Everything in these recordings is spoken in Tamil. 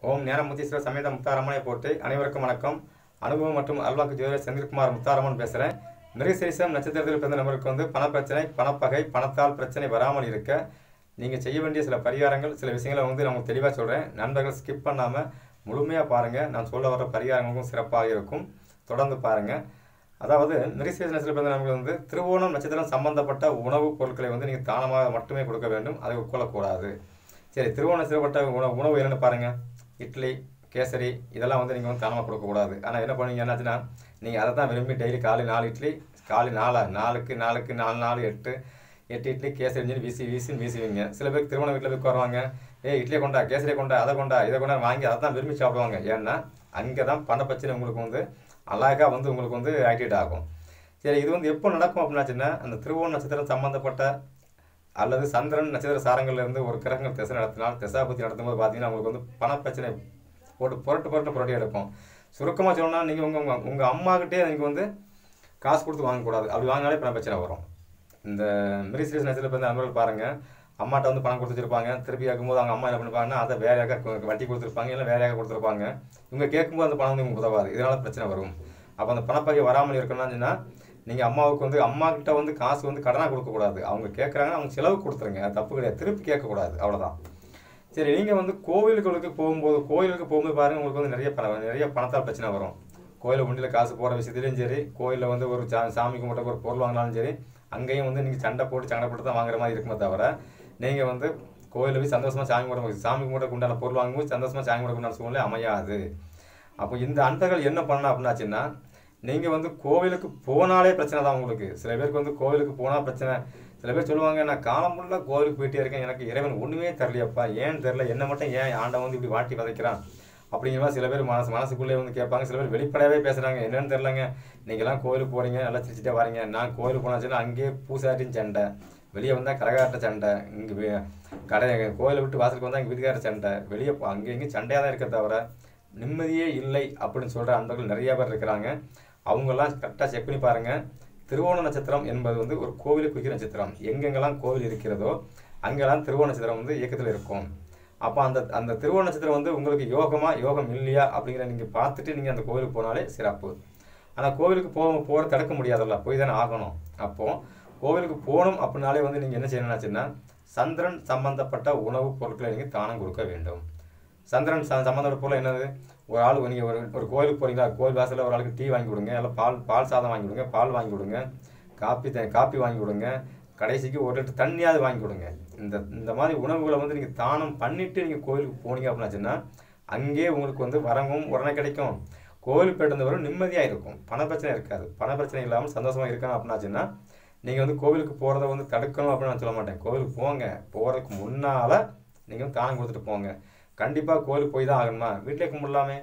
ஓம் ஞானமுத்தீஸ்வரர் சமேத முத்தாரம்மனை போட்டு அனைவருக்கும் வணக்கம் அனுபவம் மற்றும் அல்வாக்கு ஜோதிடர் செந்தில்குமார் முத்தாரம்மன் பேசுகிறேன் மிருகசீரிசம் நட்சத்திரத்தில் பிறந்த நபருக்கு வந்து பணப்பிரச்சனை பணப்பகை பணத்தால் பிரச்சனை வராமல் இருக்க நீங்கள் செய்ய வேண்டிய சில பரிகாரங்கள் சில விஷயங்களை வந்து நான் உங்களுக்கு தெளிவாக சொல்கிறேன் நண்பர்கள் ஸ்கிப் பண்ணாமல் முழுமையாக பாருங்கள் நான் சொல்ல வர பரிகாரங்களுக்கும் சிறப்பாக இருக்கும் தொடர்ந்து பாருங்கள் அதாவது மிருகசீரிச நட்சத்திரத்தில் பிறந்த நபர்கள் வந்து திருவோணம் நட்சத்திரம் சம்பந்தப்பட்ட உணவுப் பொருட்களை வந்து நீங்கள் தானமாக மட்டுமே கொடுக்க வேண்டும் அதை உட்கொள்ளக்கூடாது சரி திருவோணம் செய்யப்பட்ட உணவு உணவு என்னென்னு பாருங்கள் இட்லி கேசரி இதெல்லாம் வந்து நீங்கள் வந்து தானமாக கொடுக்கக்கூடாது ஆனால் என்ன பண்ணுவீங்க என்னாச்சுன்னா நீங்கள் அதை தான் விரும்பி டெய்லி காலை நாலு இட்லி காலை நாலா நாலுக்கு நாலுக்கு நாலு நாலு எட்டு எட்டு இட்லி கேசரி சொல்லி வீசி வீசின்னு வீசுவீங்க சில பேர் திருமண வீட்டில் போய் வருவாங்க ஏய் இட்லியை கொண்டா கேசரியை கொண்டா அதை கொண்டா இதை கொண்டா வாங்கி அதை தான் விரும்பி சாப்பிடுவாங்க ஏன்னா அங்கே தான் பண பிரச்சனை உங்களுக்கு வந்து அழகாக வந்து உங்களுக்கு வந்து ஆக்டிவேட் ஆகும் சரி இது வந்து எப்போ நடக்கும் அப்படின்னாச்சுன்னா அந்த திருவோண நட்சத்திரம் சம்மந்தப்பட்ட அல்லது சந்திரன் நட்சத்திர சாரங்கள்ல இருந்து ஒரு கிரகங்கள் திசை நடத்தினால் திசாபத்தி நடத்தும்போது பார்த்தீங்கன்னா உங்களுக்கு வந்து பணப்பிரச்சனை போட்டு புரட்டு புரட்டு புரட்டி எடுக்கும் சுருக்கமாக சொல்லணும்னா நீங்கள் உங்கள் உங்கள் உங்கள் அம்மாக்கிட்டே நீங்கள் வந்து காசு கொடுத்து வாங்கக்கூடாது அப்படி வாங்கினாலே பண பிரச்சனை வரும் இந்த மிரிசிரியஸ் நட்சத்திரத்தில் பிறந்த நண்பர்கள் பாருங்கள் அம்மாட்ட வந்து பணம் கொடுத்துருப்பாங்க திருப்பி கேட்கும்போது அவங்க அம்மா என்ன பண்ணிப்பாங்கன்னா அதை வேறையாக கு- வட்டி கொடுத்துருப்பாங்க இல்லை வேறையாக கொடுத்துருப்பாங்க இவங்க கேட்கும்போது அந்த பணம் வந்து உங்களுக்கு உதவாது இதனால பிரச்சனை வரும் அப்போ அந்த பணப்பகை வராமல் இருக்கணும்னு சொன்னால் நீங்கள் அம்மாவுக்கு வந்து அம்மா கிட்ட வந்து காசு வந்து கடனாக கொடுக்கக்கூடாது அவங்க கேட்குறாங்க அவங்க செலவு கொடுத்துருங்க அது தப்பு கிடையாது திருப்பி கேட்கக்கூடாது அவ்வளோதான் சரி நீங்கள் வந்து கோவில்களுக்கு போகும்போது கோயிலுக்கு போகும்போது பாருங்கள் உங்களுக்கு வந்து நிறைய பண நிறைய பணத்தால் பிரச்சனை வரும் கோயிலில் உண்டியில் காசு போகிற விஷயத்துலையும் சரி கோயிலில் வந்து ஒரு சா சாமி கும்பிட்ட ஒரு பொருள் வாங்கினாலும் சரி அங்கேயும் வந்து நீங்கள் சண்டை போட்டு சண்டை போட்டு தான் வாங்குற மாதிரி இருக்குமே தவிர நீங்கள் வந்து கோயிலில் போய் சந்தோஷமாக சாமி கும்பிட சாமி கும்பிட உண்டான பொருள் வாங்கும்போது சந்தோஷமாக சாமி கும்பிட உண்டான சூழ்நிலை அமையாது அப்போ இந்த அன்பர்கள் என்ன பண்ணணும் அப்படின்னாச்சுன்னா நீங்கள் வந்து கோவிலுக்கு போனாலே பிரச்சனை தான் உங்களுக்கு சில பேருக்கு வந்து கோவிலுக்கு போனால் பிரச்சனை சில பேர் சொல்லுவாங்க நான் காலம் ஃபுல்லாக கோவிலுக்கு போயிட்டே இருக்கேன் எனக்கு இறைவன் ஒன்றுமே தரலையப்பா ஏன் தெரில என்ன மட்டும் ஏன் ஆண்டவன் வந்து இப்படி வாட்டி வதைக்கிறான் அப்படிங்கிற மாதிரி சில பேர் மனசு மனசுக்குள்ளே வந்து கேட்பாங்க சில பேர் வெளிப்படையாகவே பேசுகிறாங்க என்னன்னு தெரிலங்க நீங்களாம் கோவிலுக்கு போகிறீங்க நல்லா சிரிச்சிட்டே வரீங்க நான் கோவிலுக்கு போனாச்சுன்னா அங்கேயே பூசாட்டின்னு சண்டை வெளியே வந்தால் கரகாட்ட சண்டை இங்கே கடை கோயிலை விட்டு வாசலுக்கு வந்தால் எங்கள் வீட்டுக்கார சண்டை வெளியே போ அங்கே இங்கேயும் சண்டையாக தான் இருக்க தவிர நிம்மதியே இல்லை அப்படின்னு சொல்கிற அன்பர்கள் நிறைய பேர் இருக்கிறாங்க அவங்கெல்லாம் கரெக்டாக செக் பண்ணி பாருங்கள் திருவோண நட்சத்திரம் என்பது வந்து ஒரு கோவிலுக்கு குறிக்கிற நட்சத்திரம் எங்கெங்கெல்லாம் கோவில் இருக்கிறதோ அங்கெல்லாம் திருவோண நட்சத்திரம் வந்து இயக்கத்தில் இருக்கும் அப்போ அந்த அந்த திருவோண நட்சத்திரம் வந்து உங்களுக்கு யோகமா யோகம் இல்லையா அப்படிங்கிற நீங்கள் பார்த்துட்டு நீங்கள் அந்த கோவிலுக்கு போனாலே சிறப்பு ஆனால் கோவிலுக்கு போக போகிற தடுக்க முடியாதுல்ல போய் தானே ஆகணும் அப்போது கோவிலுக்கு போகணும் அப்படின்னாலே வந்து நீங்கள் என்ன செய்யணும்னாச்சுன்னா சந்திரன் சம்பந்தப்பட்ட உணவுப் பொருட்களை நீங்கள் தானம் கொடுக்க வேண்டும் சந்திரன் ச சம்மந்தப்பட்ட பொருள் என்னது ஒரு ஆள் நீங்கள் ஒரு ஒரு கோயிலுக்கு போறீங்களா கோயில் வாசலில் ஒரு ஆளுக்கு டீ வாங்கி கொடுங்க இல்லை பால் பால் சாதம் வாங்கி கொடுங்க பால் வாங்கி கொடுங்க காப்பி த காப்பி வாங்கி கொடுங்க கடைசிக்கு ஒரு லிட்டர் தண்ணியாவது வாங்கி கொடுங்க இந்த இந்த மாதிரி உணவுகளை வந்து நீங்கள் தானம் பண்ணிட்டு நீங்கள் கோயிலுக்கு போனீங்க அப்படின்னாச்சுன்னா அங்கேயே உங்களுக்கு வந்து வரவும் உடனே கிடைக்கும் கோவில் போயிட்டு வந்தவரும் நிம்மதியாக இருக்கும் பண பிரச்சனை இருக்காது பண பிரச்சனை இல்லாமல் சந்தோஷமாக இருக்கணும் அப்படின்னாச்சுன்னா நீங்கள் வந்து கோவிலுக்கு போகிறத வந்து தடுக்கணும் அப்படின்னு நான் சொல்ல மாட்டேன் கோவிலுக்கு போங்க போகிறதுக்கு முன்னால் நீங்கள் வந்து தானம் கொடுத்துட்டு போங்க கண்டிப்பாக கோயிலுக்கு போய் தான் ஆகணுமா வீட்டிலே கும்பிடலாமே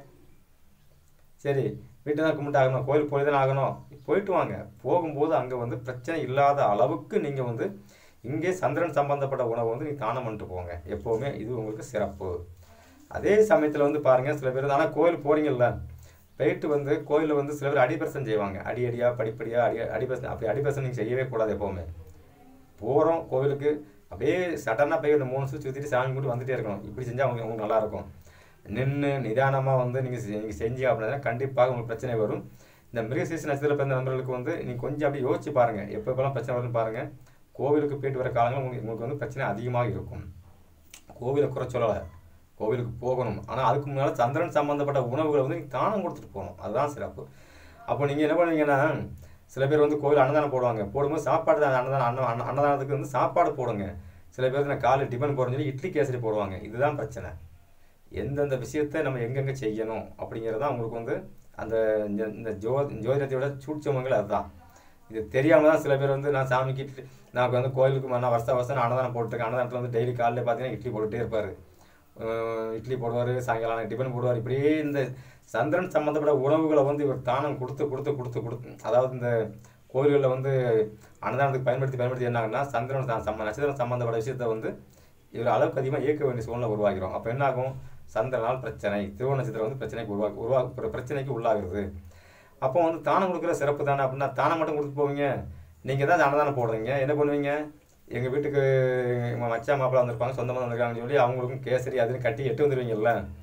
சரி வீட்டில் தான் கும்பிட்டு ஆகணும் கோயிலுக்கு போய் தான் ஆகணும் போயிட்டு வாங்க போகும்போது அங்கே வந்து பிரச்சனை இல்லாத அளவுக்கு நீங்கள் வந்து இங்கே சந்திரன் சம்பந்தப்பட்ட உணவை வந்து நீங்கள் தானம் பண்ணிட்டு போங்க எப்போவுமே இது உங்களுக்கு சிறப்பு அதே சமயத்தில் வந்து பாருங்கள் சில பேர் ஆனால் கோயில் போகிறீங்கல்ல போயிட்டு வந்து கோயிலில் வந்து சில பேர் அடிபரசம் செய்வாங்க அடி அடியாக படிப்படியாக அடி அடிபரசம் அப்படி அடிபரசம் நீங்கள் செய்யவே கூடாது எப்போவுமே போகிறோம் கோவிலுக்கு அப்படியே சடனாக போய் அந்த மூணு சுற்றி சுற்றிட்டு சாமி கும்பிட்டு வந்துட்டே இருக்கணும் இப்படி செஞ்சால் அவங்க உங்களுக்கு நல்லாயிருக்கும் நின்று நிதானமாக வந்து நீங்கள் நீங்கள் செஞ்சீங்க அப்படின்னா கண்டிப்பாக உங்களுக்கு பிரச்சனை வரும் இந்த மிருகசீச நட்சத்திரத்தில் பிறந்த நண்பர்களுக்கு வந்து நீங்கள் கொஞ்சம் அப்படியே யோசிச்சு பாருங்கள் எப்போ எப்போல்லாம் பிரச்சனை வரும்னு பாருங்கள் கோவிலுக்கு போயிட்டு வர காலங்கள் உங்களுக்கு உங்களுக்கு வந்து பிரச்சனை அதிகமாக இருக்கும் கோவிலை குறை சொல்லலை கோவிலுக்கு போகணும் ஆனால் அதுக்கு முன்னால் சந்திரன் சம்பந்தப்பட்ட உணவுகளை வந்து நீங்கள் தானம் கொடுத்துட்டு போகணும் அதுதான் சிறப்பு அப்போ நீங்கள் என்ன பண்ணுவீங்கன்னா சில பேர் வந்து கோவில் அன்னதானம் போடுவாங்க போடும்போது சாப்பாடு தான் அன்னதானம் அன்ன அன்ன- அன்னதானத்துக்கு வந்து சாப்பாடு போடுங்க சில பேருக்கு நான் காலை டிஃபன் போடுறேன்னு சொல்லி இட்லி கேசரி போடுவாங்க இதுதான் பிரச்சனை எந்தெந்த விஷயத்தை நம்ம எங்கெங்கே செய்யணும் அப்படிங்கிறது தான் உங்களுக்கு வந்து அந்த இந்த- இந்த ஜோ ஜோதிடத்தையோட சூட்சமங்கள் அதுதான் இது தெரியாமல் தான் சில பேர் வந்து நான் சாமிக்கு இட்லி நான் வந்து கோயிலுக்கு நான் வருஷம் வருஷம் நான் அன்னதானம் போட்டுருக்கேன் அன்னதானத்தில் வந்து டெய்லி காலையில் பார்த்தீங்கன்னா இட்லி போட்டுகிட்டே இருப்பார் இட்லி போடுவார் சாயங்காலம் டிஃபன் போடுவார் இப்படியே இந்த சந்திரன் சம்மந்தப்பட்ட உணவுகளை வந்து இவர் தானம் கொடுத்து கொடுத்து கொடுத்து கொடுத்து அதாவது இந்த கோயில்களில் வந்து அன்னதானத்துக்கு பயன்படுத்தி பயன்படுத்தி என்னாகுன்னா சந்திரன் ச- சம்ம நட்சத்திரம் சம்மந்தப்பட்ட விஷயத்தை வந்து இதில் அளவுக்கு அதிகமாக இயக்க வேண்டிய சூழ்நிலை உருவாகிறோம் அப்போ என்ன ஆகும் சந்திரனால் பிரச்சனை திருவோண நட்சத்திரம் வந்து பிரச்சனைக்கு உருவா உருவா பிர- பிரச்சனைக்கு உள்ளாகுது அப்போ வந்து தானம் கொடுக்குற சிறப்பு தானே அப்படின்னா தானம் மட்டும் கொடுத்து போவீங்க நீங்கள் தான் அன்னதானம் போடுறீங்க என்ன பண்ணுவீங்க எங்கள் வீட்டுக்கு எங்கள் மச்சான் மாப்பிள்ளை வந்திருப்பாங்க சொந்தமாக வந்திருக்காங்கன்னு சொல்லி அவங்களுக்கும் கேசரி அதுன்னு கட்டி எட்டு வந்துடுவீங்கல்ல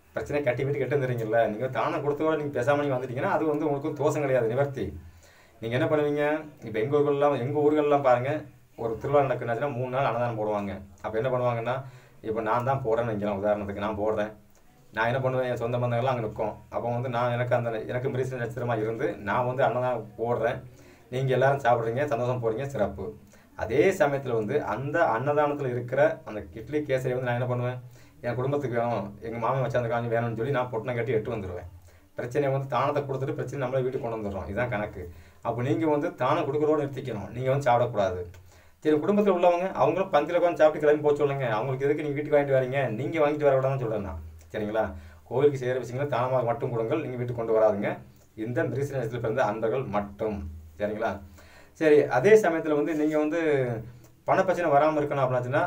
பிரச்சனை கட்டி விட்டு கெட்டு வந்துடுறீங்கல்ல நீங்கள் தானம் கொடுத்தோட நீங்கள் பேசாமல் நீங்கள் வந்துட்டீங்கன்னா அது வந்து உங்களுக்கு தோஷம் கிடையாது நிவர்த்தி நீங்கள் என்ன பண்ணுவீங்க இப்போ எங்கள் ஊர்கள்லாம் எங்கள் ஊர்கள்லாம் பாருங்கள் ஒரு திருவிழா நடக்குனாச்சுன்னா மூணு நாள் அன்னதானம் போடுவாங்க அப்போ என்ன பண்ணுவாங்கன்னா இப்போ நான் தான் போடுறேன்னு வைக்கலாம் உதாரணத்துக்கு நான் போடுறேன் நான் என்ன பண்ணுவேன் என் சொந்த பந்தங்கள்லாம் அங்கே நிற்கும் அப்போ வந்து நான் எனக்கு அந்த எனக்கு மிரிசு நட்சத்திரமாக இருந்து நான் வந்து அன்னதானம் போடுறேன் நீங்கள் எல்லாரும் சாப்பிட்றீங்க சந்தோஷம் போகிறீங்க சிறப்பு அதே சமயத்தில் வந்து அந்த அன்னதானத்தில் இருக்கிற அந்த இட்லி கேசரி வந்து நான் என்ன பண்ணுவேன் என் குடும்பத்துக்கு வேணும் எங்கள் மாமன் வச்சு அந்த காஞ்சி வேணும்னு சொல்லி நான் பொட்டணம் கட்டி எட்டு வந்துடுவேன் பிரச்சனையை வந்து தானத்தை கொடுத்துட்டு பிரச்சனை நம்மளே வீட்டுக்கு கொண்டு வந்துடுறோம் இதுதான் கணக்கு அப்போ நீங்கள் வந்து தானம் கொடுக்குறோட நிறுத்திக்கணும் நீங்கள் வந்து சாப்பிடக்கூடாது சரி குடும்பத்தில் உள்ளவங்க அவங்களும் பந்தியில் உட்காந்து சாப்பிட்டு கிளம்பி போக சொல்லுங்க அவங்களுக்கு எதுக்கு நீங்கள் வீட்டுக்கு வாங்கிட்டு வரீங்க நீங்கள் வாங்கிட்டு வரக்கூடாதுன்னு சொல்கிறேன் நான் சரிங்களா கோவிலுக்கு செய்கிற விஷயங்களை தானமாக மட்டும் கொடுங்கள் நீங்கள் வீட்டுக்கு கொண்டு வராதுங்க இந்த மிருசி நேரத்தில் பிறந்த அன்பர்கள் மட்டும் சரிங்களா சரி அதே சமயத்தில் வந்து நீங்கள் வந்து பணப்பிரச்சனை வராமல் இருக்கணும் அப்படின்னாச்சுன்னா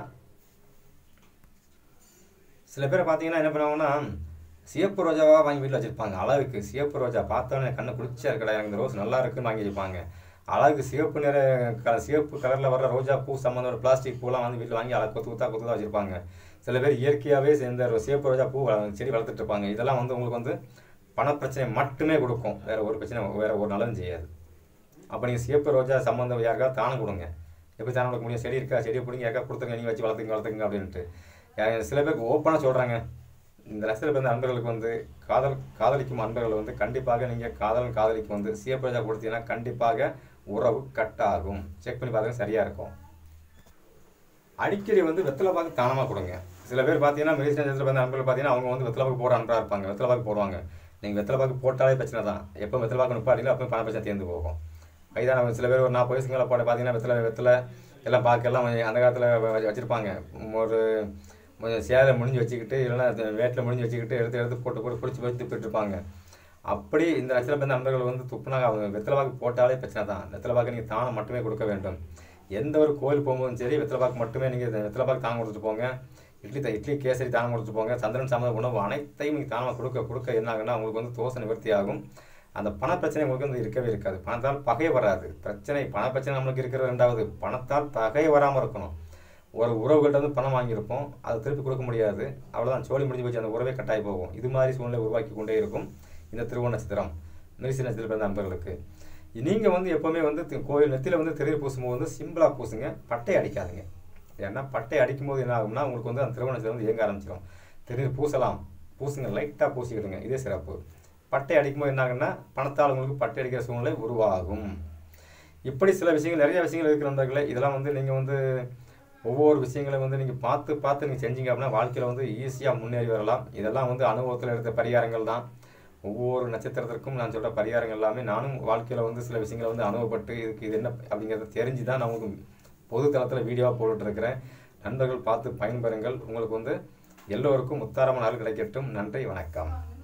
சில பேர் பார்த்தீங்கன்னா என்ன பண்ணுவாங்கன்னா சிவப்பு ரோஜாவாக வாங்கி வீட்டில் வச்சுருப்பாங்க அழகுக்கு சிவப்பு ரோஜா பார்த்தோன்னே கண்ணை குளிர்ச்சியாக இருக்கடா எனக்கு இந்த ரோஸ் நல்லா இருக்குன்னு வாங்கி வச்சுப்பாங்க அழகு சிவப்பு நிற க சிவப்பு கலரில் வர ரோஜா பூ சம்மந்தம் ஒரு பிளாஸ்டிக் பூலாம் வந்து வீட்டில் வாங்கி அழகு கொத்து கொத்தா கொத்து தான் வச்சுருப்பாங்க சில பேர் இயற்கையாகவே சேர்ந்த ஒரு சிவப்பு ரோஜா பூ வள- செடி வளர்த்துட்டு இருப்பாங்க இதெல்லாம் வந்து உங்களுக்கு வந்து பணப்பிரச்சனை மட்டுமே கொடுக்கும் வேற ஒரு பிரச்சனை வேற ஒரு நலன் செய்யாது அப்போ நீங்கள் சிவப்பு ரோஜா சம்மந்தம் யாருக்காவது தானம் கொடுங்க எப்படி தானம் கொடுக்க முடியும் செடி இருக்கா செடியை பிடிங்க யாருக்கா கொடுத்துருங்க நீங்கள் வச்சு வளர்த்துங்க வளர்த்துங்க அப்படின்ட்டு யா- சில பேருக்கு ஓப்பனாக சொல்கிறாங்க இந்த நட்சத்திர பிறந்த அன்பர்களுக்கு வந்து காதல் காதலிக்கும் அன்பர்கள் வந்து கண்டிப்பாக நீங்கள் காதல் காதலிக்கு வந்து சிவப்பு ரோஜா கொடுத்தீங்கன்னா கண்டிப்பாக உறவு கட் ஆகும் செக் பண்ணி பாருங்க சரியாக இருக்கும் அடிக்கடி வந்து வெத்தலை பாக்கு தானமாக கொடுங்க சில பேர் பார்த்தீங்கன்னா மிருக நட்சத்திர பிறந்த அன்பர்கள் பார்த்தீங்கன்னா அவங்க வந்து வெத்தலை பாக்கு போட அன்றாக இருப்பாங்க வெத்தலை பாக்கு போடுவாங்க நீங்கள் வெத்தலை பாக்கு போட்டாலே பிரச்சனை தான் எப்போ வெத்தலை பாக்கு நிப்பாட்டிங்களோ அப்போ பண பிரச்சனை தேர்ந்து போகும் வயதானவங்க சில பேர் ஒரு நாற்பது வயசுக்கு மேலே போட பார்த்தீங்கன்னா வெத்தலை வெத்தலை எல்லாம் பாக்கு எல்லாம் அந்த காலத்தில் வச்சுருப்பாங்க ஒரு கொஞ்சம் சேலை முடிஞ்சு வச்சுக்கிட்டு இல்லைன்னா வேட்டில் முடிஞ்சு வச்சுக்கிட்டு எடுத்து எடுத்து போட்டு போட்டு பிடிச்சி பிடிச்சி துப்பிட்டு இருப்பாங்க அப்படி இந்த நட்சத்திர பிறந்த நண்பர்கள் வந்து துப்புனாங்க அவங்க வெத்தலை பாக்கு போட்டாலே பிரச்சனை தான் வெத்தலை பாக்கு நீங்கள் தானம் மட்டுமே கொடுக்க வேண்டும் எந்த ஒரு கோயில் போகும்போதும் சரி வெத்தலை பாக்கு மட்டுமே நீங்கள் வெத்தலை பாக்கு தானம் கொடுத்துட்டு போங்க இட்லி த- இட்லி கேசரி தானம் கொடுத்துட்டு போங்க சந்திரன் சம்மந்த உணவு அனைத்தையும் நீங்கள் தானமாக கொடுக்க கொடுக்க என்ன ஆகுன்னா உங்களுக்கு வந்து தோசை நிவர்த்தி ஆகும் அந்த பண பிரச்சனை உங்களுக்கு வந்து இருக்கவே இருக்காது பணத்தால் பகை வராது பிரச்சனை பண பிரச்சனை நம்மளுக்கு இருக்கிற ரெண்டாவது பணத்தால் பகை வராமல் இருக்கணும் ஒரு உறவுகள்ட்ட வந்து பணம் வாங்கியிருப்போம் அதை திருப்பி கொடுக்க முடியாது அவ்வளோதான் சோழி முடிஞ்சு போச்சு அந்த உறவே கட்டாயி போகும் இது மாதிரி சூழ்நிலை உருவாக்கி கொண்டே இருக்கும் இந்த திருவோண நட்சத்திரம் மிருசி நட்சத்திரம் பிறந்த நண்பர்களுக்கு நீங்கள் வந்து எப்போவுமே வந்து தி- கோயில் நெத்தியில் வந்து திரை பூசும்போது வந்து சிம்பிளாக பூசுங்க பட்டை அடிக்காதுங்க ஏன்னா பட்டை அடிக்கும்போது என்ன ஆகும்னா உங்களுக்கு வந்து அந்த திருவோண நட்சத்திரம் வந்து இயங்க ஆரம்பிச்சிடும் திருநீர் பூசலாம் பூசுங்க லைட்டாக பூசிக்கிடுங்க இதே சிறப்பு பட்டை அடிக்கும்போது என்ன ஆகுன்னா பணத்தால் உங்களுக்கு பட்டை அடிக்கிற சூழ்நிலை உருவாகும் இப்படி சில விஷயங்கள் நிறைய விஷயங்கள் இருக்கிற நண்பர்களே இதெல்லாம் வந்து நீங்கள் வந்து ஒவ்வொரு விஷயங்களையும் வந்து நீங்கள் பார்த்து பார்த்து நீங்கள் செஞ்சீங்க அப்படின்னா வாழ்க்கையில் வந்து ஈஸியாக முன்னேறி வரலாம் இதெல்லாம் வந்து அனுபவத்தில் எடுத்த பரிகாரங்கள் தான் ஒவ்வொரு நட்சத்திரத்திற்கும் நான் சொல்கிற பரிகாரங்கள் எல்லாமே நானும் வாழ்க்கையில் வந்து சில விஷயங்களை வந்து அனுபவப்பட்டு இதுக்கு இது என்ன அப்படிங்கிறத தெரிஞ்சு தான் நான் உங்களுக்கு பொது தளத்தில் வீடியோவாக போட்டுட்ருக்கிறேன் நண்பர்கள் பார்த்து பயன்பெறுங்கள் உங்களுக்கு வந்து எல்லோருக்கும் முத்தாரமான நாள் கிடைக்கட்டும் நன்றி வணக்கம்